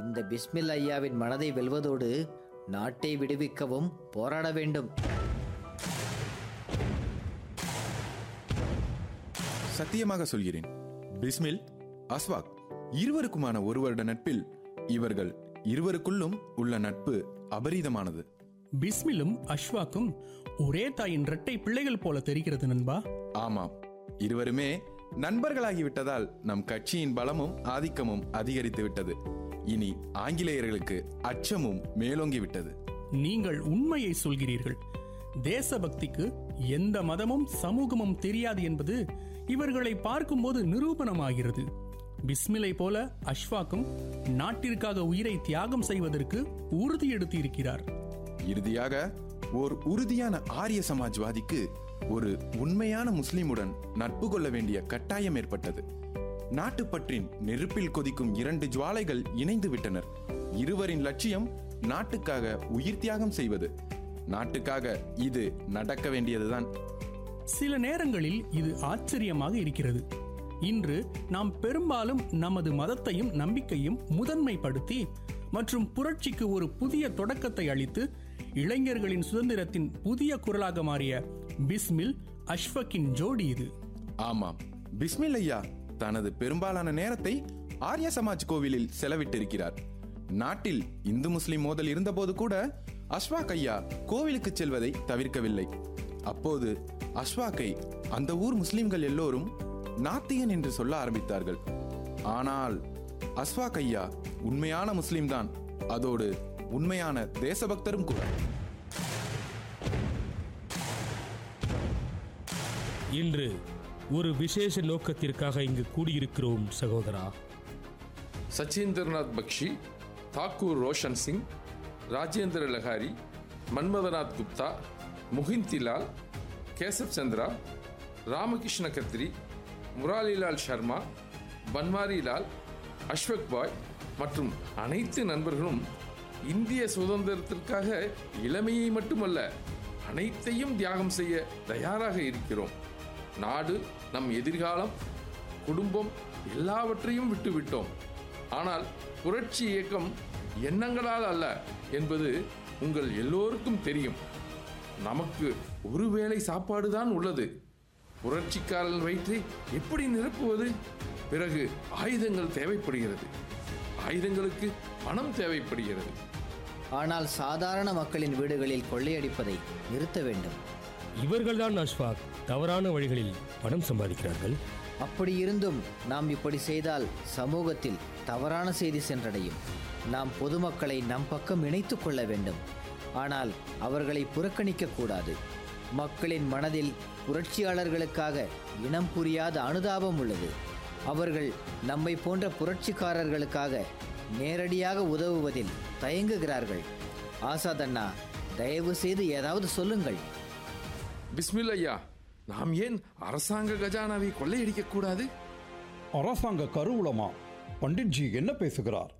இந்த பிஸ்மில் ஐயாவின் மனதை வெல்வதோடு நாட்டை விடுவிக்கவும் போராட வேண்டும் சத்தியமாக சொல்கிறேன் பிஸ்மில் அஸ்வாக் இருவருக்குமான ஒரு வருட நட்பில் இவர்கள் இருவருக்குள்ளும் உள்ள நட்பு அபரீதமானது பிஸ்மிலும் அஷ்வாக்கும் ஒரே தாயின் இரட்டை பிள்ளைகள் போல தெரிகிறது நண்பா ஆமாம் இருவருமே நண்பர்களாகிவிட்டதால் நம் கட்சியின் பலமும் ஆதிக்கமும் அதிகரித்து விட்டது இனி ஆங்கிலேயர்களுக்கு அச்சமும் மேலோங்கி விட்டது நீங்கள் உண்மையை சொல்கிறீர்கள் தேசபக்திக்கு எந்த மதமும் சமூகமும் தெரியாது என்பது இவர்களை பார்க்கும்போது நிரூபணமாகிறது பிஸ்மிலை போல அஷ்வாக்கும் நாட்டிற்காக உயிரை தியாகம் செய்வதற்கு உறுதி எடுத்து இருக்கிறார் இறுதியாக ஓர் உறுதியான ஆரிய சமாஜ்வாதிக்கு ஒரு உண்மையான முஸ்லிமுடன் நட்பு கொள்ள வேண்டிய கட்டாயம் ஏற்பட்டது நாட்டுப்பற்றின் நெருப்பில் கொதிக்கும் இரண்டு ஜுவாலைகள் இணைந்து விட்டனர் இருவரின் லட்சியம் நாட்டுக்காக உயிர் தியாகம் செய்வது நாட்டுக்காக இது நடக்க வேண்டியதுதான் சில நேரங்களில் இது ஆச்சரியமாக இருக்கிறது இன்று நாம் பெரும்பாலும் நமது மதத்தையும் நம்பிக்கையும் முதன்மைப்படுத்தி மற்றும் புரட்சிக்கு ஒரு புதிய தொடக்கத்தை அளித்து இளைஞர்களின் சுதந்திரத்தின் புதிய குரலாக மாறிய பிஸ்மில் அஷ்வக்கின் ஜோடி இது ஆமாம் பிஸ்மில் ஐயா தனது பெரும்பாலான நேரத்தை ஆரிய சமாஜ் கோவிலில் செலவிட்டிருக்கிறார் நாட்டில் இந்து முஸ்லிம் மோதல் இருந்தபோது கூட அஸ்வாக் ஐயா கோவிலுக்கு செல்வதை தவிர்க்கவில்லை அப்போது அஸ்வாக்கை அந்த ஊர் முஸ்லிம்கள் எல்லோரும் நாத்திகன் என்று சொல்ல ஆரம்பித்தார்கள் ஆனால் அஸ்வாக் ஐயா உண்மையான முஸ்லிம்தான் அதோடு உண்மையான தேசபக்தரும் கூட இன்று ஒரு விசேஷ நோக்கத்திற்காக இங்கு கூடியிருக்கிறோம் சகோதரா சச்சீந்திரநாத் பக்ஷி தாக்கூர் ரோஷன் சிங் ராஜேந்திர லஹாரி மன்மதநாத் குப்தா முகிந்திலால் கேசப் சந்திரா ராமகிருஷ்ண கத்ரி முராலிலால் சர்மா பன்வாரிலால் அஸ்வக் பாய் மற்றும் அனைத்து நண்பர்களும் இந்திய சுதந்திரத்திற்காக இளமையை மட்டுமல்ல அனைத்தையும் தியாகம் செய்ய தயாராக இருக்கிறோம் நாடு நம் எதிர்காலம் குடும்பம் எல்லாவற்றையும் விட்டுவிட்டோம் ஆனால் புரட்சி இயக்கம் எண்ணங்களால் அல்ல என்பது உங்கள் எல்லோருக்கும் தெரியும் நமக்கு ஒருவேளை சாப்பாடுதான் உள்ளது புரட்சிக்காரர்கள் வயிற்றை எப்படி நிரப்புவது பிறகு ஆயுதங்கள் தேவைப்படுகிறது ஆயுதங்களுக்கு பணம் தேவைப்படுகிறது ஆனால் சாதாரண மக்களின் வீடுகளில் கொள்ளையடிப்பதை நிறுத்த வேண்டும் இவர்கள்தான் அஷ்வாக் தவறான வழிகளில் பணம் சம்பாதிக்கிறார்கள் அப்படி இருந்தும் நாம் இப்படி செய்தால் சமூகத்தில் தவறான செய்தி சென்றடையும் நாம் பொதுமக்களை நம் பக்கம் இணைத்துக் கொள்ள வேண்டும் ஆனால் அவர்களை புறக்கணிக்க கூடாது மக்களின் மனதில் புரட்சியாளர்களுக்காக இனம் புரியாத அனுதாபம் உள்ளது அவர்கள் நம்மை போன்ற புரட்சிக்காரர்களுக்காக நேரடியாக உதவுவதில் தயங்குகிறார்கள் ஆசாத் அண்ணா தயவு செய்து ஏதாவது சொல்லுங்கள் பிஸ்மில் ஐயா நாம் ஏன் அரசாங்க கஜானாவை கொள்ளையடிக்க கூடாது அரசாங்க கருவூலமா பண்டிட்ஜி என்ன பேசுகிறார்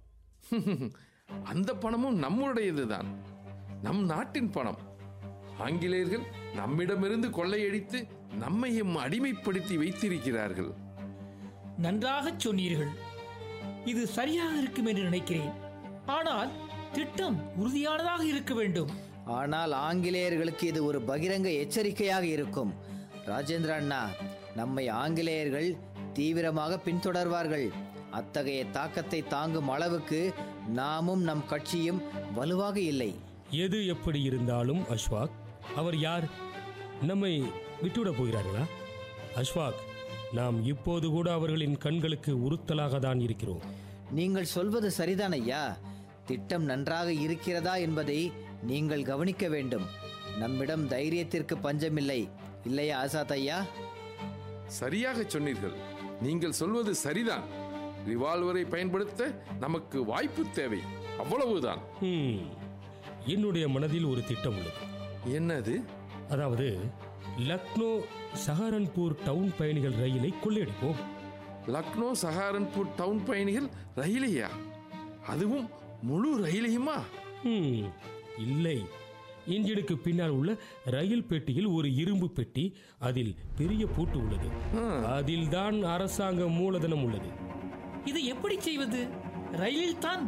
அந்த பணமும் நம்முடையதுதான் நம் நாட்டின் பணம் ஆங்கிலேயர்கள் நம்மிடமிருந்து கொள்ளையடித்து நம்மையும் அடிமைப்படுத்தி வைத்திருக்கிறார்கள் நன்றாகச் சொன்னீர்கள் இது சரியாக இருக்கும் என்று நினைக்கிறேன் ஆனால் திட்டம் உறுதியானதாக இருக்க வேண்டும் ஆனால் ஆங்கிலேயர்களுக்கு இது ஒரு பகிரங்க எச்சரிக்கையாக இருக்கும் ராஜேந்திர அண்ணா நம்மை ஆங்கிலேயர்கள் தீவிரமாக பின்தொடர்வார்கள் அத்தகைய தாக்கத்தை தாங்கும் அளவுக்கு நாமும் நம் கட்சியும் வலுவாக இல்லை எது எப்படி இருந்தாலும் அஷ்வாக் அவர் யார் நம்மை விட்டுவிடப் போகிறார்களா அஷ்வாக் நாம் இப்போது கூட அவர்களின் கண்களுக்கு உறுத்தலாக தான் இருக்கிறோம் நீங்கள் சொல்வது சரிதான் ஐயா திட்டம் நன்றாக இருக்கிறதா என்பதை நீங்கள் கவனிக்க வேண்டும் நம்மிடம் தைரியத்திற்கு பஞ்சமில்லை இல்லையா ஆசாத் ஐயா சரியாக சொன்னீர்கள் நீங்கள் சொல்வது சரிதான் ரிவால்வரை பயன்படுத்த நமக்கு வாய்ப்பு தேவை அவ்வளவுதான் ஹம், என்னுடைய மனதில் ஒரு திட்டம் உள்ளது என்னது அதாவது லக்னோ சஹாரன்பூர் டவுன் பயணிகள் ரயிலை கொள்ளையடிப்போம் லக்னோ சஹாரன்பூர் டவுன் பயணிகள் ரயிலையா அதுவும் முழு ரயிலையுமா ஹம், இல்லை இன்ஜினுக்கு பின்னால் உள்ள ரயில் பெட்டியில் ஒரு இரும்பு பெட்டி அதில் பெரிய பூட்டு உள்ளது அதில் தான் அரசாங்க மூலதனம் உள்ளது இதை எப்படி செய்வது ரயிலில் தான்